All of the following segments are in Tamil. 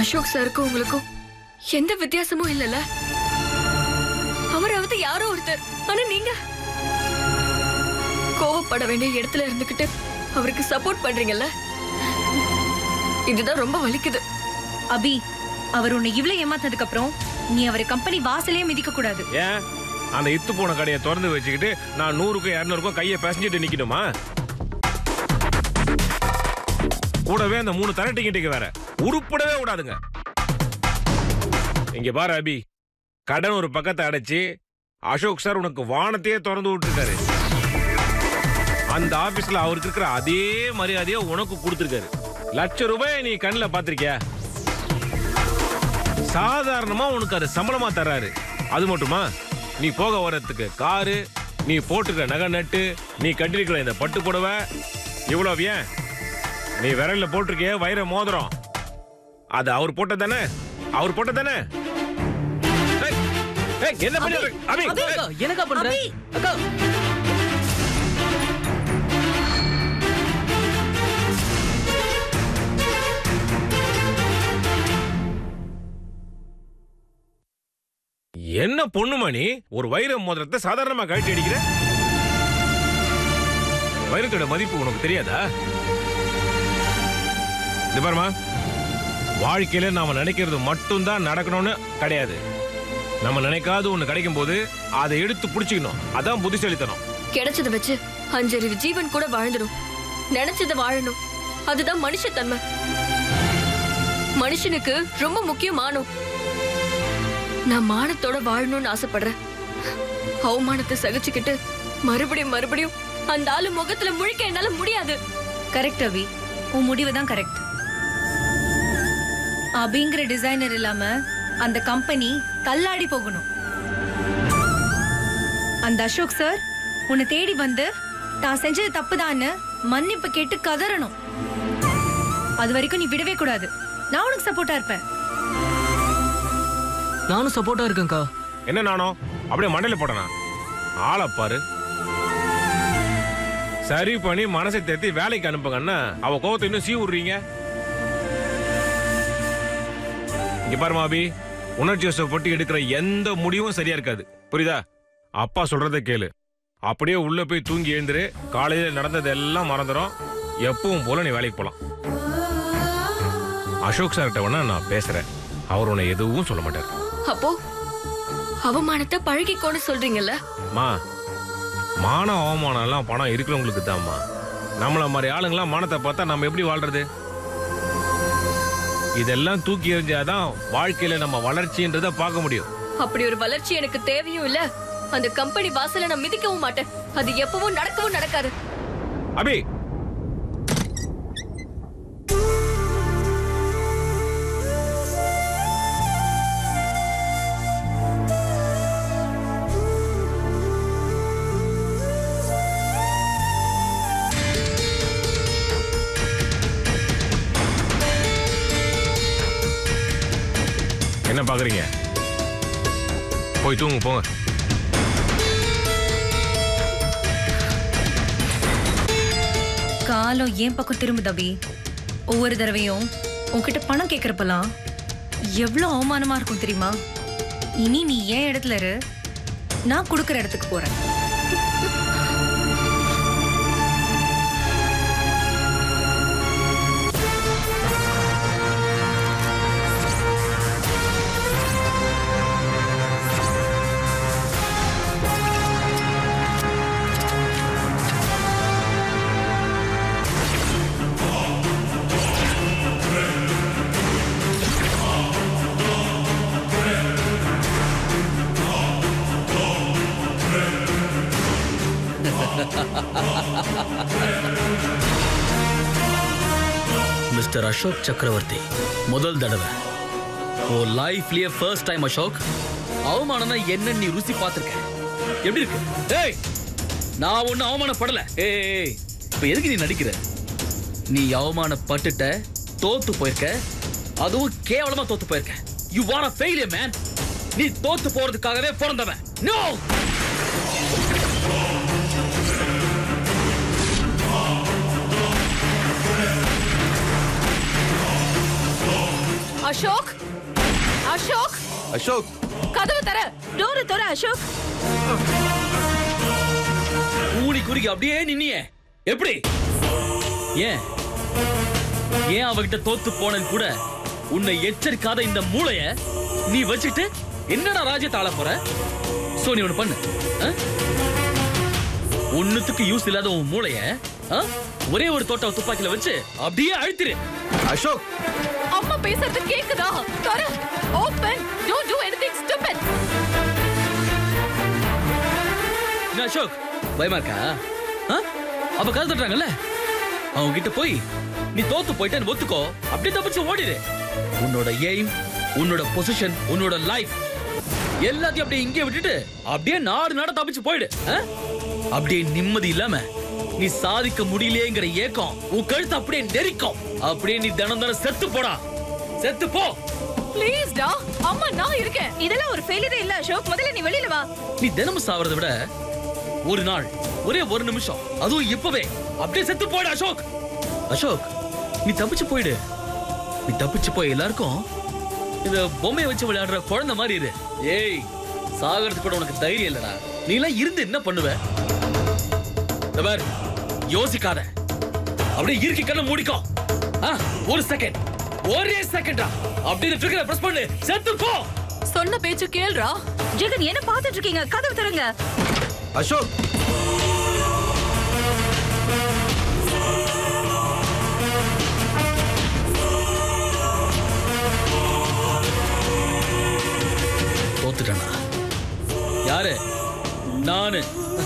அசோக் சாருக்கும் உங்களுக்கும் எந்த வித்தியாசமும் இல்லைல்ல அவராவது யாரோ ஒருத்தர் ஆனா நீங்க கோவப்பட வேண்டிய இடத்துல இருந்துகிட்டு அவருக்கு சப்போர்ட் பண்றீங்கல்ல இதுதான் ரொம்ப வலிக்குது அபி அவர் உன்னை இவ்வளவு ஏமாத்ததுக்கு அப்புறம் நீ அவரை கம்பெனி வாசலே மிதிக்க கூடாது ஏன் அந்த இத்து போன கடையை திறந்து வச்சுக்கிட்டு நான் நூறுக்கும் இரநூறுக்கும் கையை பிசைஞ்சிட்டு நிக்கணுமா கூடவே அந்த மூணு தர டிக்கெட்டுக்கு வேற உருப்படவே விடாதுங்க இங்க பாரு அபி கடன் ஒரு பக்கத்தை அடைச்சு அசோக் சார் உனக்கு வானத்தையே திறந்து விட்டுருக்காரு அந்த ஆபீஸ்ல அவருக்கு இருக்கிற அதே மரியாதையை உனக்கு கொடுத்துருக்காரு லட்ச ரூபாய் நீ கண்ணில் பார்த்திருக்கியா சாதாரணமா உனக்கு அது சம்பளமா தர்றாரு அது மட்டுமா நீ போக வரத்துக்கு காரு நீ போட்டுக்கிற நகை நட்டு நீ கட்டிருக்கிற இந்த பட்டு புடவை இவ்வளவு ஏன் நீ விரல்ல போட்டிருக்கிய வைர மோதிரம் அது அவர் போட்ட தானே அவர் போட்ட தானே ஏய், ஏய், என்ன பண்ணி அபி அக்கா, என்னக்கா பண்ற அக்கா என்ன பொண்ணுமா நீ ஒரு வைர மோதிரத்தை சாதாரணமா கழட்டி அடிக்கிற வைரத்தோட மதிப்பு உனக்கு தெரியாதா இது பாருமா வாழ்க்கையில நாம நினைக்கிறது மட்டும்தான் நடக்கணும்னு கிடையாது நம்ம நினைக்காத ஒண்ணு கிடைக்கும் போது அதை எடுத்து புடிச்சுக்கணும் அதான் புத்திசாலித்தனம் கிடைச்சத வச்சு அஞ்சறிவு ஜீவன் கூட வாழ்ந்துடும் நினைச்சத வாழணும் அதுதான் மனுஷத்தன்மை மனுஷனுக்கு ரொம்ப முக்கியம் மானம் நான் மானத்தோட வாழணும்னு ஆசைப்படுறேன் அவமானத்தை சகிச்சுக்கிட்டு மறுபடியும் மறுபடியும் அந்த ஆளு முகத்துல முழிக்க என்னால முடியாது கரெக்ட் அபி உன் முடிவு தான் கரெக்ட் அபிங்கிற டிசைனர் இல்லாம அந்த கம்பெனி தள்ளாடி போகணும் அந்த அசோக் சார் உன்னை தேடி வந்து தான் செஞ்சது தப்புதான்னு மன்னிப்பு கேட்டு கதறணும் அது வரைக்கும் நீ விடவே கூடாது நான் உனக்கு சப்போர்ட்டா இருப்பேன் நானும் சப்போர்ட்டா இருக்கேன்க்கா என்ன நானோ அப்படியே மண்டையில போடனா ஆளை பாரு சரி பண்ணி மனசை தேத்தி வேலைக்கு அனுப்புங்கன்னா அவ கோவத்தை இன்னும் சீ விடுறீங்க இங்க பாருமா அபி உணர்ச்சி வசப்பட்டு எடுக்கிற எந்த முடிவும் சரியா இருக்காது புரியுதா அப்பா சொல்றதை கேளு அப்படியே உள்ள போய் தூங்கி எழுந்துரு காலையில நடந்ததெல்லாம் மறந்துடும் எப்பவும் போல நீ வேலைக்கு போலாம் அசோக் சார்கிட்ட வேணா நான் பேசுறேன் அவர் உன்னை எதுவும் சொல்ல மாட்டார் அப்போ அவமானத்தை பழகிக்கோன்னு சொல்றீங்கல்ல மா மானம் அவமானம் எல்லாம் பணம் இருக்கிறவங்களுக்கு தான்மா நம்மள மாதிரி ஆளுங்களாம் மானத்தை பார்த்தா நம்ம எப்படி வாழ்றது இதெல்லாம் தூக்கி எறிஞ்சாதான் வாழ்க்கையில நம்ம வளர்ச்சின்றத பார்க்க முடியும் அப்படி ஒரு வளர்ச்சி எனக்கு தேவையும் இல்ல அந்த கம்பெனி வாசல நான் மிதிக்கவும் மாட்டேன் அது எப்பவும் நடக்கவும் நடக்காது அபி என்ன பாக்குறீங்க போய் தூங்க போங்க காலம் ஏன் பக்கம் திரும்புது அபி ஒவ்வொரு தடவையும் உன்கிட்ட பணம் கேட்கறப்பெல்லாம் எவ்வளவு அவமானமா இருக்கும் தெரியுமா இனி நீ ஏன் இடத்துல இரு நான் கொடுக்கற இடத்துக்கு போறேன் மிஸ்டர் அசோக் சக்கரவர்த்தி முதல் தடவை ஓ லைஃப்லயே ஃபர்ஸ்ட் டைம் அசோக் அவமானம்னா என்னன்னு நீ ருசி பார்த்திருக்க எப்படி இருக்கு ஏய் நான் ஒன்னும் அவமானப்படல ஏய் ஏய், இப்ப எதுக்கு நீ நடிக்கிற நீ அவமானப்பட்டுட்ட தோத்து போயிருக்க அதுவும் கேவலமா தோத்து போயிருக்க you want a failure man நீ தோத்து போறதுக்காகவே பிறந்தவன் நோ அசோக் அசோக் அசோக் கதவு தர டோரு தர அசோக் ஊனி குறுக்கி அப்படியே நின்னியே எப்படி ஏன் ஏன் அவகிட்ட தோத்து போனேன்னு கூட உன்னை எச்சரிக்காத இந்த மூளைய நீ வச்சுட்டு என்னடா ராஜ்யத்தை ஆள போற சோ நீ ஒண்ணு பண்ணு ஆ? ஒண்ணுத்துக்கு யூஸ் இல்லாத உன் மூளைய ஆ? ஒரே ஒரு தோட்ட துப்பாக்கில வச்சு அப்படியே அழுத்திரு அசோக் அம்மா பேசுறது கேக்குதா தர open don't do anything stupid என்ன அசோக் பயமா இருக்கா ஆ? அப்ப கதை தட்டுறாங்கல்ல அவங்க கிட்ட போய் நீ தோத்து போயிட்டேன்னு ஒத்துக்கோ அப்படியே தப்பிச்சு ஓடிடு உன்னோட எய்ம் உன்னோட பொசிஷன் உன்னோட லைஃப் எல்லாத்தையும் அப்படியே இங்கே விட்டுட்டு அப்படியே நாடு நாட தப்பிச்சு போயிடு ஆ? அப்படியே நிம்மதி இல்லாம நீ சாதிக்க முடியலையேங்கிற ஏக்கம் உன் கழுத்து அப்படியே நெரிக்கும் அப்படியே நீ தினம் தினம் செத்து போடா செத்து போ ப்ளீஸ் டா அம்மா நான் இருக்கேன் இதெல்லாம் ஒரு ஃபெயிலியர் இல்ல அசோக் முதல்ல நீ வெளியில வா நீ தினமும் சாவறதை விட ஒரு நாள் ஒரே ஒரு நிமிஷம் அதுவும் இப்பவே அப்படியே செத்து போயிடு அசோக் அசோக் நீ தப்பிச்சு போயிடு நீ தப்பிச்சு போய் எல்லாருக்கும் இந்த பொம்மையை வச்சு விளையாடுற குழந்தை மாதிரி இரு ஏய் சாகிறதுக்கு கூட உனக்கு தைரியம் இல்லடா நீ எல்லாம் இருந்து என்ன பண்ணுவ இந்த பார் யோசிக்காத அப்படியே இறுக்கி கண்ணை மூடிக்கோ ஆ, ஒரு செகண்ட் ஒரே செகண்டா அப்படியே இந்த ட்ரிகரை பிரஸ் பண்ணு செத்து போ சொன்ன பேச்சு கேளுடா ஜெகன் என்ன பாத்துட்டு இருக்கீங்க கதவு தரங்க அசோக் தோத்துட்டனா யாரு நானு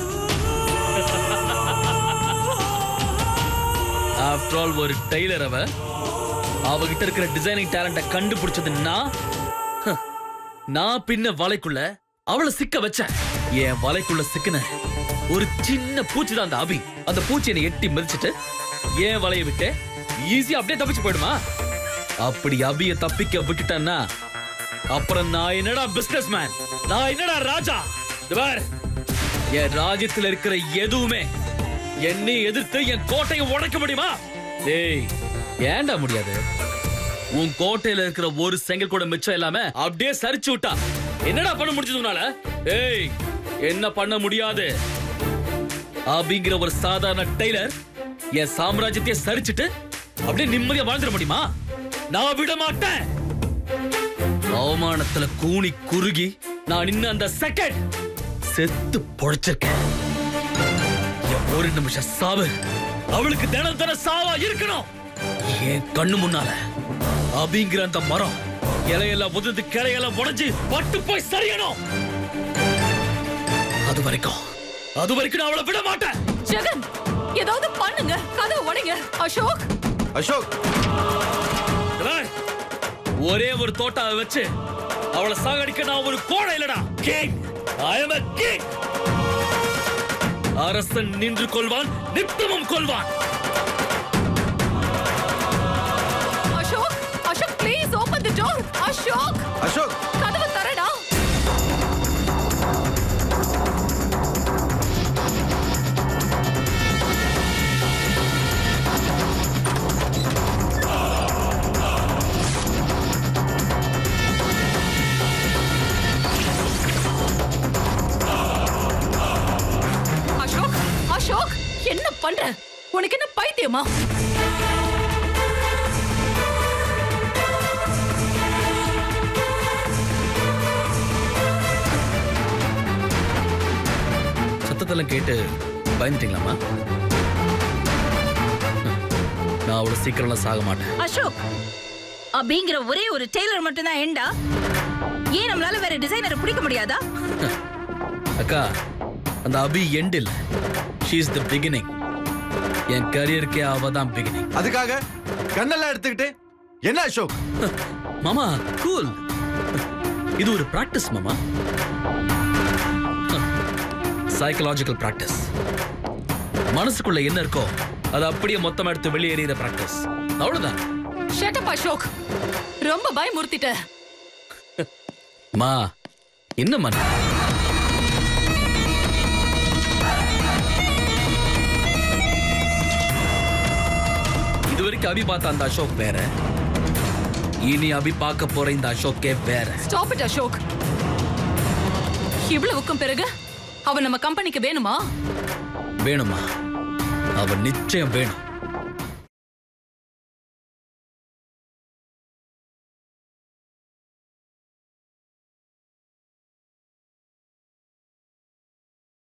ஆஃப்டர் ஆல் ஒரு டெய்லர் அவ அவகிட்ட இருக்கிற டிசைனிங் டேலண்ட கண்டுபிடிச்சது நான் ஹ, நான் பின்ன வலைக்குள்ள அவளை சிக்க வச்சேன் என் வலைக்குள்ள சிக்கின ஒரு சின்ன பூச்சி தான் அந்த அபி அந்த பூச்சி என்னை எட்டி மிதிச்சிட்டு ஏன் வலைய விட்டு ஈஸியா அப்படியே தப்பிச்சு போயிடுமா அப்படி அபிய தப்பிக்க விட்டுட்டேன்னா அப்புறம் நான் என்னடா பிசினஸ் மேன் நான் என்னடா ராஜா இது பார் என் ராஜ்யத்துல இருக்கிற எதுவுமே என்னை எதிர்த்து என் கோட்டையை உடைக்க முடியுமா டேய் ஏன்டா முடியாது உன் கோட்டையில இருக்கிற ஒரு செங்கல் கூட மிச்சம் இல்லாம அப்படியே சரிச்சு விட்டா என்னடா பண்ண முடிஞ்சது உன்னால ஏய் என்ன பண்ண முடியாது அப்படிங்கிற ஒரு சாதாரண டெய்லர் என் சாம்ராஜ்யத்தையே சரிச்சிட்டு அப்படியே நிம்மதியா வாழ்ந்துட முடியுமா நான் விட மாட்டேன் அவமானத்துல கூனி குறுகி நான் இன்னும் அந்த செகண்ட் செத்து பொழைச்சிருக்கேன் என் ஒரு நிமிஷம் சாவு அவளுக்கு தினம் தினம் சாவா இருக்கணும் என் கண்ணு முன்னால அபிங்கிற அந்த மரம் இலையெல்லாம் உதிர்ந்து கிளையெல்லாம் உடைஞ்சு பட்டு போய் சரியணும் அது வரைக்கும் அது வரைக்கும் நான் அவளை விட மாட்டேன் ஜெகன் ஏதாவது பண்ணுங்க கதவு உடைங்க அசோக் அசோக் டேய், ஒரே ஒரு தோட்டாவை வச்சு அவளை சாகடிக்க நான் ஒரு கோழை இல்லடா king I am a king அரசன் நின்று கொள்வான் நித்தமும் கொள்வான் Ashok Ashok please open the door Ashok Ashok கதவு தரடா அசோக் அசோக் என்ன பண்ற உனக்கு என்ன பைத்தியமா சத்தத்தெல்லாம் கேட்டு பயந்துட்டீங்களாமா நான் அவ்வளவு சீக்கிரம்லாம் சாக மாட்டேன் அசோக் அப்படிங்கிற ஒரே ஒரு டெய்லர் மட்டும் தான் ஏண்டா ஏன் நம்மளால வேற டிசைனரை பிடிக்க முடியாதா அக்கா அந்த அபி எண்ட் இல்ல ஷீ இஸ் த பிகினிங் என் கரியருக்கே அவ தான் பிகினிங் அதுக்காக கண்ணெல்லாம் எடுத்துக்கிட்டு என்ன அசோக் மாமா கூல் இது ஒரு பிராக்டிஸ் மாமா சைக்கலாஜிக்கல் பிராக்டிஸ் மனசுக்குள்ள என்ன இருக்கோ அது அப்படியே மொத்தமா எடுத்து வெளியேறிய பிராக்டிஸ் அவ்வளவுதான் ஷட் அப் அசோக் ரொம்ப பயமுறுத்திட்ட மா என்னம்மா நீ? இது வரைக்கும் அபி பார்த்த அந்த அசோக் வேற இனி அபி பார்க்க போற இந்த அசோக்கே வேற ஸ்டாப் இட் அசோக் இவ்வளவுக்கும் பிறகு அவன் நம்ம கம்பெனிக்கு வேணுமா வேணுமா அவன் நிச்சயம் வேணும்